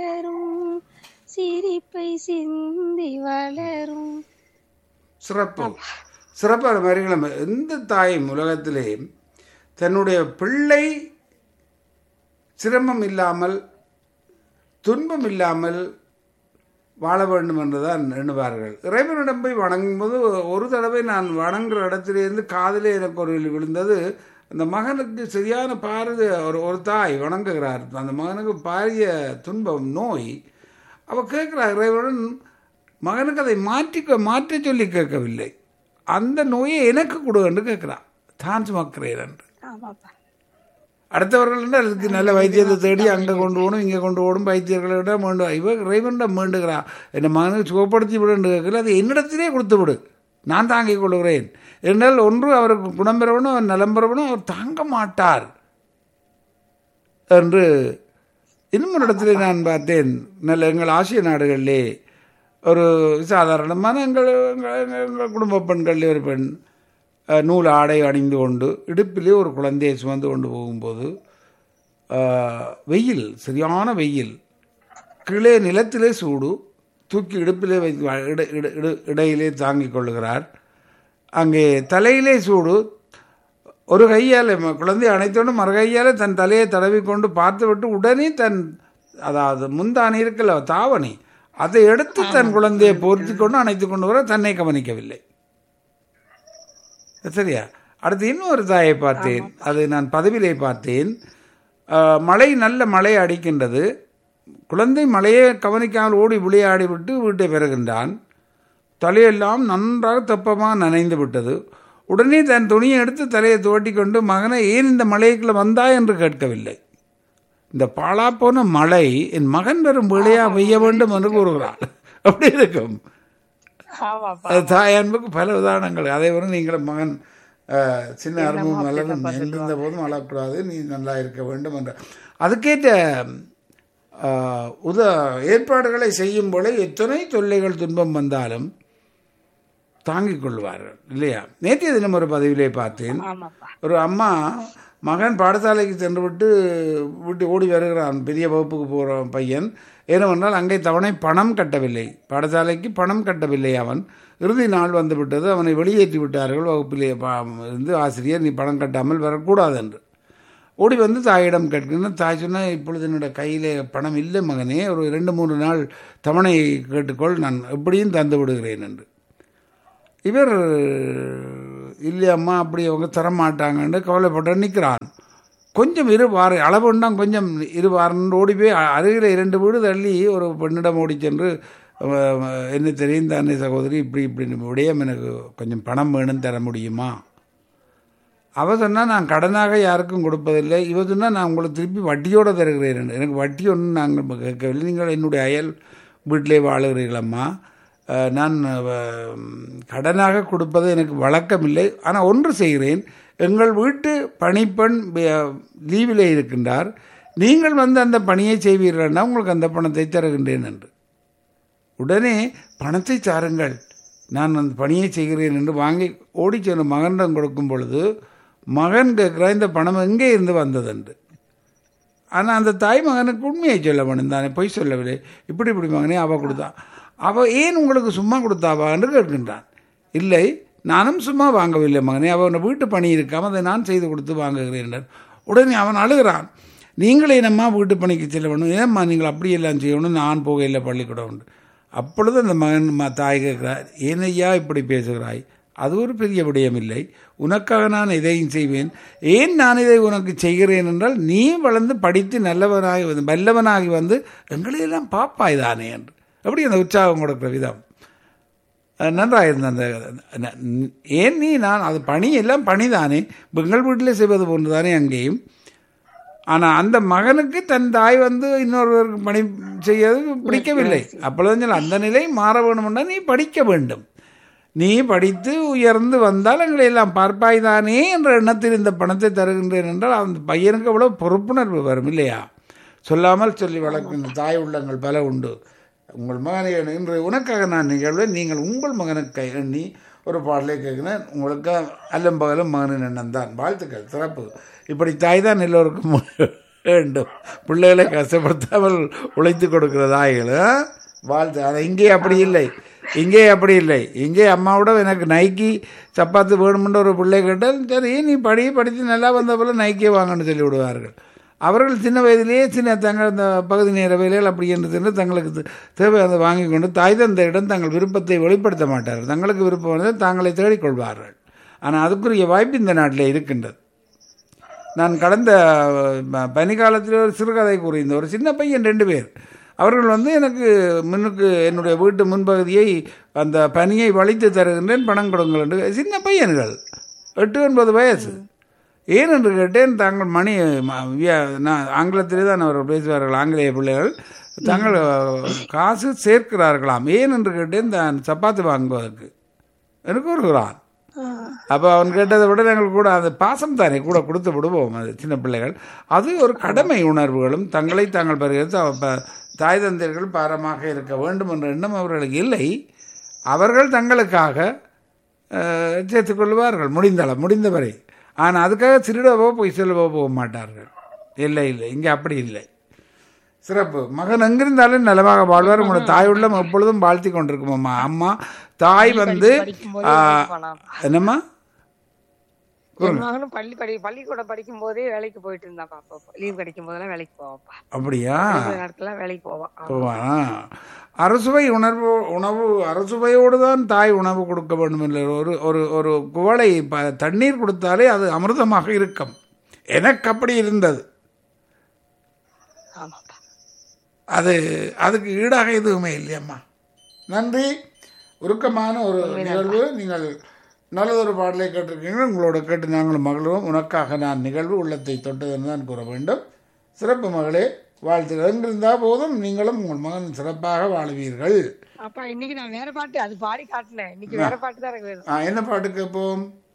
வளரும் சிரிப்பை சிந்தி வளரும் சிறப்பு சிறப்பான வரிகளும் எந்த தாயும் உலகத்திலே தன்னுடைய பிள்ளை சிரமம் இல்லாமல் துன்பம் இல்லாமல் வாழ வேண்டும் என்றுதான் எண்ணுவார்கள் இறைவனிடம் போய் வணங்கும்போது ஒரு தடவை நான் வணங்குற இடத்திலிருந்து காதிலே எனக்கு ஒரு விழுந்தது அந்த மகனுக்கு சரியான பாரதி ஒரு ஒரு தாய் வணங்குகிறார் அந்த மகனுக்கு பாரிய துன்பம் நோய் அவ கேட்கிறார் இறைவன் மகனுக்கு அதை மாற்றி மாற்ற சொல்லி கேட்கவில்லை அந்த நோயை எனக்கு கொடு என்று கேட்கிறான் தான் சுமக்கிறேன் என்று ஆமாப்பா அடுத்தவர்கள் என்றால் அதுக்கு நல்ல வைத்தியத்தை தேடி அங்கே கொண்டு போகணும் இங்கே கொண்டு போகணும் வைத்தியர்களிட மீண்டு இவ இறைவனிடம் மீண்டுகிறா என் மகனுக்கு சுகப்படுத்தி விடுன்னு கேட்கல அது என்னிடத்திலே கொடுத்து விடு நான் தாங்கிக் கொள்கிறேன் என்றால் ஒன்று அவருக்கு குணம் பெறவனும் அவர் நலம் பெறவனும் அவர் தாங்க மாட்டார் என்று இன்னும் ஒரு இடத்துல நான் பார்த்தேன் நல்ல எங்கள் ஆசிய நாடுகளிலே ஒரு சாதாரணமான எங்கள் எங்கள் எங்கள் குடும்ப பெண்களில் ஒரு பெண் அஹ், நூல் ஆடை அணிந்து கொண்டு இடுப்பிலே ஒரு குழந்தையை சுமந்து கொண்டு போகும்போது அஹ், வெயில் சரியான வெயில் கீழே நிலத்திலே சூடு தூக்கி இடுப்பிலே வைத்து வ- இட- இட- இட- இடையிலே தாங்கிக் கொள்ளுகிறார் அங்கே தலையிலே சூடு ஒரு கையால் ம- குழந்தையை அணைத்தோடு மறு கையால் தன் தலையை தடவிக்கொண்டு பார்த்துவிட்டு உடனே தன் அதாவது முந்தானி இருக்குல்ல தாவணி அதை எடுத்து தன் குழந்தையை போர்த்தி கொண்டு அணைத்து கொண்டு வர தன்னை கவனிக்கவில்லை சரியா அடுத்து இன்னொரு தாயை பார்த்தேன் அது நான் பதவியிலே பார்த்தேன் ஆஹ், மழை நல்ல மழை அடிக்கின்றது குழந்தை மழையை கவனிக்காமல் ஓடி விளையாடி விட்டு வீட்டை பெறுகின்றான் தலையெல்லாம் நன்றாக தப்பமாக நனைந்து விட்டது உடனே தன் துணியை எடுத்து தலையை துவட்டி கொண்டு மகனை ஏன் இந்த மலைக்குள்ள வந்தா என்று கேட்கவில்லை இந்த பாழா போன மழை என் மகன் வரும் விளையா பெய்ய வேண்டும் என்று கூறுகிறாள் அப்படி இருக்கும் ஆமாப்பா அது தாய் அன்புக்கு பல உதாரணங்கள் அதை வரும் நீங்கள் மகன் அஹ், சின்ன அனுபவம் மலரும் எங்கிருந்த போதும் அழக்கூடாது நீ நல்லா இருக்க வேண்டும் என்ற அதுக்கேற்ற அஹ், உத ஏற்பாடுகளை செய்யும் போல எத்தனை தொல்லைகள் துன்பம் வந்தாலும் தாங்கிக் கொள்வார்கள் இல்லையா நேற்றைய தினம் ஒரு பதிவிலே பார்த்தேன் ஆமாப்பா ஒரு அம்மா மகன் பாடசாலைக்கு சென்று விட்டு விட்டு ஓடி வருகிறான் பெரிய வகுப்புக்கு போகிற பையன் ஏனென்றால் அங்கே தவணை பணம் கட்டவில்லை பாடசாலைக்கு பணம் கட்டவில்லை அவன் இறுதி நாள் வந்து விட்டது அவனை வெளியேற்றி விட்டார்கள் வகுப்பிலே பா- இருந்து ஆசிரியர் நீ பணம் கட்டாமல் வரக்கூடாது என்று ஓடி வந்து தாயிடம் கேட்கணும் தாய் சொன்னா இப்பொழுது என்னோட கையிலே பணம் இல்லை மகனே ஒரு ரெண்டு மூணு நாள் தவணை கேட்டுக்கொள் நான் எப்படியும் தந்து விடுகிறேன் என்று இவர் இல்லையம்மா அப்படி அவங்க தரமாட்டாங்கன்னு கவலைப்பட்டு நிற்கிறான் கொஞ்சம் இரு வார அளவுன்னா கொஞ்சம் இரு வாரன்னு ஓடி போய் அ- அருகில் இரண்டு வீடு தள்ளி ஒரு பெண்ணிடம் ஓடி சென்று அஹ், என்ன தெரியும் தானே சகோதரி இப்படி இப்படி விடயம் எனக்கு கொஞ்சம் பணம் வேணும் தர முடியுமா அவ சொன்னா நான் கடனாக யாருக்கும் கொடுப்பதில்லை இவ சொன்னா நான் உங்களுக்கு திருப்பி வட்டியோடு தருகிறேன் எனக்கு வட்டி ஒன்றும் நாங்கள் கேட்கவில்லை நீங்கள் என்னுடைய அயல் வீட்டிலே வாழுகிறீர்களம்மா அஹ், நான் அஹ், கடனாக கொடுப்பது எனக்கு வழக்கமில்லை ஆனால் ஒன்று செய்கிறேன் எங்கள் வீட்டு பணிப்பெண் அஹ், லீவிலே இருக்கின்றார் நீங்கள் வந்து அந்த பணியை செய்வீர்கள்னா உங்களுக்கு அந்த பணத்தை தருகின்றேன் என்று உடனே பணத்தை தாருங்கள் நான் அந்த பணியை செய்கிறேன் என்று வாங்கி ஓடிச் சென்று மகனிடம் கொடுக்கும் பொழுது மகன் கேட்குறா இந்த பணம் எங்கே இருந்து வந்ததென்று ஆனால் அந்த தாய் மகனுக்கு உண்மையை சொல்ல வேணும் தானே பொய் சொல்லவில்லை இப்படி இப்படி மகனே அவ கொடுத்தா அவ ஏன் உங்களுக்கு சும்மா கொடுத்தாவா என்று கேட்கின்றான் இல்லை நானும் சும்மா வாங்கவில்லை மகனே அவன் வீட்டு பணி இருக்காம அதை நான் செய்து கொடுத்து வாங்குகிறேன் என்றார். உடனே அவன் அழுகிறான் நீங்களே என்னம்மா வீட்டு பணிக்கு செல்ல வேணும் ஏம்மா நீங்கள் அப்படியெல்லாம் செய்யணும் நான் போகையில் பள்ளிக்கூடம் உண்டு அப்பொழுது அந்த மகன் ம- தாய் கேட்கிறார் ஏனையா இப்படி பேசுகிறாய் அது ஒரு பெரிய விடயம் இல்லை உனக்காக நான் இதையும் செய்வேன் ஏன் நான் இதை உனக்கு செய்கிறேன் என்றால் நீ வளர்ந்து படித்து நல்லவனாகி வந்து வல்லவனாகி வந்து எங்களையெல்லாம் பாப்பாய் தானே என்று அப்படி அந்த உற்சாகம் கொடுக்குற விதம் அஹ் நன்றாக இருந்த அந்த ந- ஏன் நீ நான் அது பணி எல்லாம் பணிதானே எங்கள் வீட்டில் செய்வது போன்று தானே அங்கேயும் ஆனால் அந்த மகனுக்கு தன் தாய் வந்து இன்னொருவருக்கு பணி செய்யறது பிடிக்கவில்லை அப்பொழுது சொன்னேன், அந்த நிலை மாற வேணும்னா நீ படிக்க வேண்டும் நீ படித்து உயர்ந்து வந்தால் எங்களை எல்லாம் பார்ப்பாய் தானே என்ற எண்ணத்தில் இந்த பணத்தை தருகின்றேன் என்றால் அந்த பையனுக்கு அவ்வளோ பொறுப்புணர்வு வரும் இல்லையா சொல்லாமல் சொல்லி வளர்க்கும் தாய் உள்ளங்கள் பல உண்டு உங்கள் மகனை இன்று உனக்காக நான் நிகழ்வை நீங்கள் உங்கள் மகனுக்கு எண்ணி ஒரு பாடலை கேட்கிறேன் உங்களுக்கு அல்லம்பகலும் மகனின் எண்ணம் தான் வாழ்த்துக்கள் சிறப்பு இப்படி தாய் தான் எல்லோருக்கும் வேண்டும் பிள்ளைகளை கஷ்டப்படுத்தாமல் உழைத்து கொடுக்கிற தாய்கள் ஆ? வாழ்த்து ஆனால் இங்கே அப்படி இல்லை இங்கே அப்படி இல்லை இங்கே அம்மாவோட எனக்கு நைக்கி சப்பாத்து வேணுமென்ற ஒரு பிள்ளை கேட்டால் சரி நீ படி படித்து நல்லா வந்த போல நைக்கே வாங்கன்னு சொல்லி விடுவார்கள் அவர்கள் சின்ன வயதிலேயே சின்ன தங்கள் அந்த பகுதி நேர வேலைகள் அப்படி என்று சென்று தங்களுக்கு தே- தேவையானதை வாங்கி கொண்டு தாய் தந்தையிடம் தங்கள் விருப்பத்தை வெளிப்படுத்த மாட்டார்கள் தங்களுக்கு விருப்பம் வந்து தாங்களை தேடிக்கொள்வார்கள் ஆனால் அதுக்குரிய வாய்ப்பு இந்த நாட்டில் இருக்கின்றது நான் கடந்த ப- பனிக்காலத்தில் ஒரு சிறுகதை கூறியிருந்தேன் ஒரு சின்ன பையன் ரெண்டு பேர் அவர்கள் வந்து எனக்கு முன்னுக்கு என்னுடைய வீட்டு முன்பகுதியை அந்த பனியை வலித்து தருகின்றேன் பணம் கொடுங்கள் என்று சின்ன பையன்கள் எட்டு ஒன்பது வயசு ஏன் என்று கேட்டேன் தாங்கள் மணி ம- வியா- நான் ஆங்கிலத்திலே தான் அவர்கள் பேசுவார்கள் ஆங்கிலேய பிள்ளைகள் தாங்கள் காசு சேர்க்கிறார்களாம் ஏன் என்று கேட்டேன் தான் சப்பாத்து வாங்குவதற்கு எனக்கு கூறுகிறான் அப்போ அவன் கேட்டதை விட நாங்கள் கூட அந்த பாசம் தானே கூட கொடுத்து விடுவோம் அது சின்ன பிள்ளைகள் அது ஒரு கடமை உணர்வுகளும் தங்களை தாங்கள் பெறுகிறது அவ- ப- தாய் தந்தையர்கள் பாரமாக இருக்க வேண்டும் என்ற எண்ணம் அவர்களுக்கு இல்லை அவர்கள் தங்களுக்காக அஹ், சேர்த்துக் கொள்வார்கள் முடிந்தளவு முடிந்தவரை ஆனால் அதுக்காக திருடவோ போய் செல்லவோ போக மாட்டார்கள் இல்லை இல்லை இங்கே அப்படி இல்லை சிறப்பு மகன் எங்கிருந்தாலும் நலமாக வாழ்வார் உங்களோட தாய் உள்ளம் எப்பொழுதும் வாழ்த்தி கொண்டிருக்கும் அம்மா அம்மா தாய் வந்து படிக்கும்போதே ஆ, வேலைக்கு போனான். என்னம்மா என் மகனும் பள்ளி படி பள்ளிக்கூடம் படிக்கும் போதே வேலைக்கு போயிட்டு இருந்தாப்பா அப்போ லீவ் கிடைக்கும் போதெல்லாம் வேலைக்கு போவாப்பா அப்படியா இந்த நேரத்துல வேலைக்கு போவான் ஆமா. போவானா அறுசுவை உணர்வு உணவு அறுசுவையோடு தான் தாய் உணவு கொடுக்க வேண்டும் என்ற ஒரு ஒரு ஒரு குவளை ப- தண்ணீர் கொடுத்தாலே அது அமிர்தமாக இருக்கும் எனக்கு அப்படி இருந்தது ஆமாப்பா அது அதுக்கு ஈடாக எதுவுமே இல்லையம்மா நன்றி உருக்கமான ஒரு நிகழ்வு நீங்கள் நல்லதொரு பாடலை கேட்டிருக்கீங்க உங்களோட கேட்டு நாங்களும் மகளும் உனக்காக நான் நிகழ்வு உள்ளத்தை தொட்டதுன்னு தான் கூற வேண்டும் சிறப்பு மகளே வாழ்த்துக்கள் எங்கிருந்தால் போதும் நீங்களும் உங்கள் மகன் சிறப்பாக வாழுவீர்கள் அப்பா இன்னைக்கு நான் வேற பாட்டு அது பாடி காட்டினேன் இன்னைக்கு வேற பாட்டு தான் எனக்கு வேணும் ஆ, என்ன பாட்டு கேட்போம்